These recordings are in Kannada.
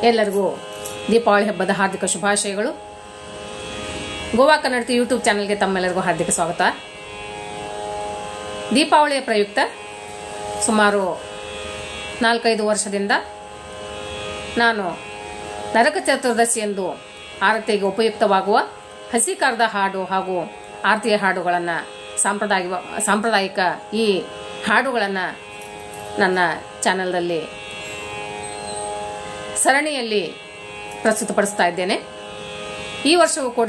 ಎಲ್ಲರಿಗೂ ದೀಪಾವಳಿ ಹಬ್ಬದ ಹಾರ್ದಿಕ ಶುಭಾಶಯಗಳು ಗೋವಾ ಕನ್ನಡತಿ ಯೂಟ್ಯೂಬ್ ಚಾನೆಲ್ಗೆ ತಮ್ಮೆಲ್ಲರಿಗೂ ಹಾರ್ದಿಕ ಸ್ವಾಗತ ದೀಪಾವಳಿಯ ಪ್ರಯುಕ್ತ ಸುಮಾರು ನಾಲ್ಕೈದು ವರ್ಷದಿಂದ ನಾನು ನರಕ ಚತುರ್ದಶಿಯಂದು ಆರತಿಗೆ ಉಪಯುಕ್ತವಾಗುವ ಹಸಿ ಕಾರದ ಹಾಡು ಹಾಗೂ ಆರತಿಯ ಹಾಡುಗಳನ್ನು ಸಾಂಪ್ರದಾಯಿಕ ಸಾಂಪ್ರದಾಯಿಕ ಈ ಹಾಡುಗಳನ್ನು ನನ್ನ ಚಾನೆಲ್ನಲ್ಲಿ ಸರಣಿಯಲ್ಲಿ ಪ್ರಸ್ತುತಪಡಿಸ್ತಾ ಇದ್ದೇನೆ ಈ ವರ್ಷವೂ ಕೂಡ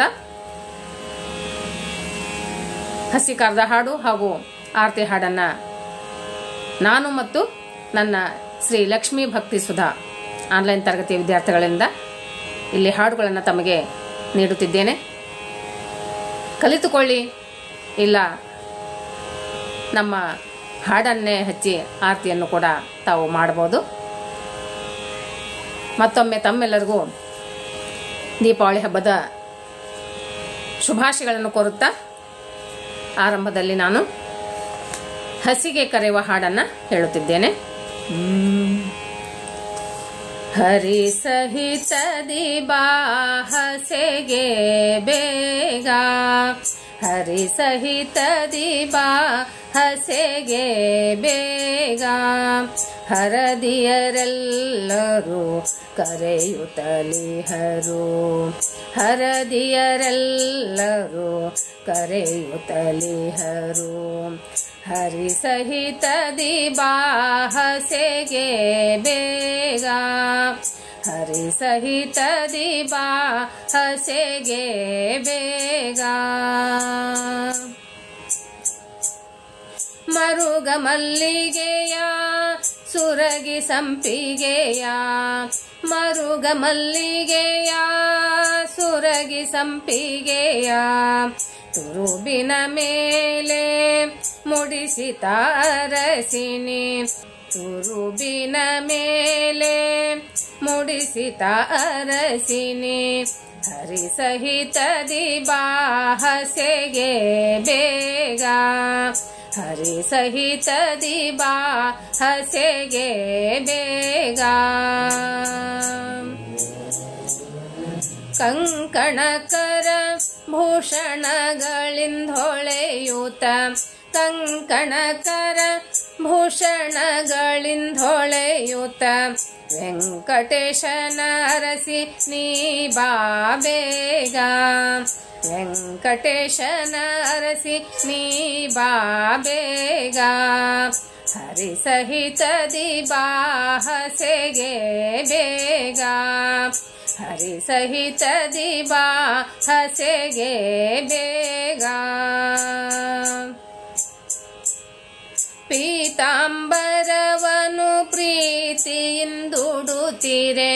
ಹಸಿ ಕಾರದ ಹಾಡು ಹಾಗೂ ಆರತಿ ಹಾಡನ್ನು ನಾನು ಮತ್ತು ನನ್ನ ಶ್ರೀ ಲಕ್ಷ್ಮೀ ಭಕ್ತಿ ಸುಧಾ ಆನ್ಲೈನ್ ತರಗತಿಯ ವಿದ್ಯಾರ್ಥಿಗಳಿಂದ ಇಲ್ಲಿ ಹಾಡುಗಳನ್ನು ತಮಗೆ ನೀಡುತ್ತಿದ್ದೇನೆ ಕಲಿತುಕೊಳ್ಳಿ ಇಲ್ಲ ನಮ್ಮ ಹಾಡನ್ನೇ ಹಚ್ಚಿ ಆರತಿಯನ್ನು ಕೂಡ ತಾವು ಮಾಡಬಹುದು ಮತ್ತೊಮ್ಮೆ ತಮ್ಮೆಲ್ಲರಿಗೂ ದೀಪಾವಳಿ ಹಬ್ಬದ ಶುಭಾಶಯಗಳನ್ನು ಕೋರುತ್ತಾ ಆರಂಭದಲ್ಲಿ ನಾನು ಹಸಿಗೆ ಕರೆಯುವ ಹಾಡನ್ನು ಹೇಳುತ್ತಿದ್ದೇನೆ ಹರಿ ಸಹಿತ ದಿಬಾ ಹಸೆಗೆ ಬೇಗ ಹರಿ ಸಹಿತ ದಿಬಾ ಹಸೆಗೆ ಬೇಗ ಹರದಿಯರೆಲ್ಲರೂ ಕರೆಯುತ್ತಲಿಹರು ಹರದಿಯರೆಲ್ಲರೂ ಕರೆಯುತ್ತಲಿಹರು ಹರಿ ಸಹಿತ ದಿಬಾ ಹಸೆಗೆ ಬೇಗ ಹರಿ ಸಹಿತ ದಿಬಾ ಹಸೆಗೆ ಬೇಗ ಮರುಗ ಮಲ್ಲಿಗೆಯ ಸುರಗಿ ಸಂಪಿಗೆಯ ಮರುಗ ಮಲ್ಲಿಗೆಯ ಸುರಗಿ ಸಂಪಿಗೆಯ ತುರುಬಿನ ಮೇಲೆ ಮುಡಿಸಿತ ಅರಸಿನಿ ತುರುಬಿನ ಮೇಲೆ ಮುಡಿಸಿತ ಅರಸಿನಿ ಹರಿ ಸಹಿತ ದಿಬಾ ಹಸೆಗೆ ಬೇಗ ಹರಿ ಸಹಿತ ದಿಬಾ ಹಸೆಗೆ ಬೇಗ ಕಂಕಣಕರ ಭೂಷಣಗಳಿಂದೊಳೆಯೂತ ಕಂಕಣಕರ ಭೂಷಣಗಳಿಂದೊಳೆಯೂತ ವೆಂಕಟೇಶನ ಅರಸಿ ನೀ ಬಾ ಬೇಗ ವೆಂಕಟೇಶನ ಅರಸಿ ನೀ ಬಾ ಬೇಗ ಹರಿ ಸಹಿತ ದಿಬಾ ಹಸೆಗೆ ಬೇಗ ಹರಿ ಸಹಿತ ದಿಬಾ ಹಸೆಗೆ ಬೇಗ ಪೀತಾಂಬರವನು ಪ್ರೀತಿಯಿಂದುಡುತ್ತೀರೆ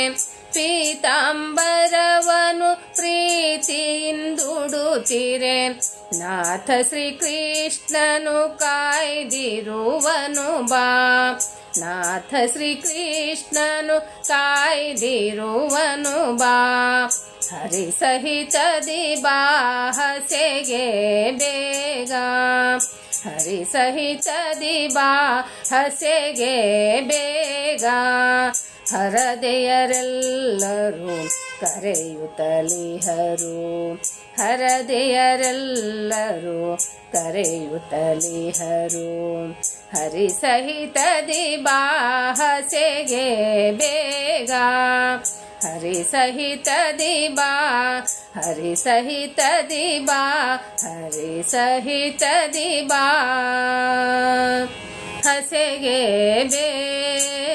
ಪೀತಾಂಬರವನು ಪ್ರೀತಿಯಿಂದುಡುತ್ತೀರೆ ನಾಥ ಶ್ರೀಕೃಷ್ಣನು ಕಾಯ್ದಿರುವನು ಬಾ ನಾಥ ಶ್ರೀಕೃಷ್ಣನು ಕಾಯ್ದಿರುವನು ಬಾ ಹರಿ ಸಹಿತ ದಿಬಾ ಹಸೆಗೆ ಬೇಗ ಹರಿ ಸಹಿತ ದಿಬಾ ಹಸೆಗೆ ಬೇಗ ಹರದೆಯರೆಲ್ಲರೂ ಕರೆಯುತ್ತಲಿಹರು ಹರದೆಯರೆಲ್ಲರೂ ಕರೆಯುತ್ತಲಿಹರು ಹರಿ ಸಹಿತ ದಿಬಾ ಹಸೆಗೆ ಬೇಗ ಹರಿ ಸಹಿತ ದಿಬಾ ಹರಿ ಸಹಿತ ದಿಬಾ ಹರಿ ಸಹಿತ ದಿಬಾ ಹಸೆಗೆ ಬೇಗ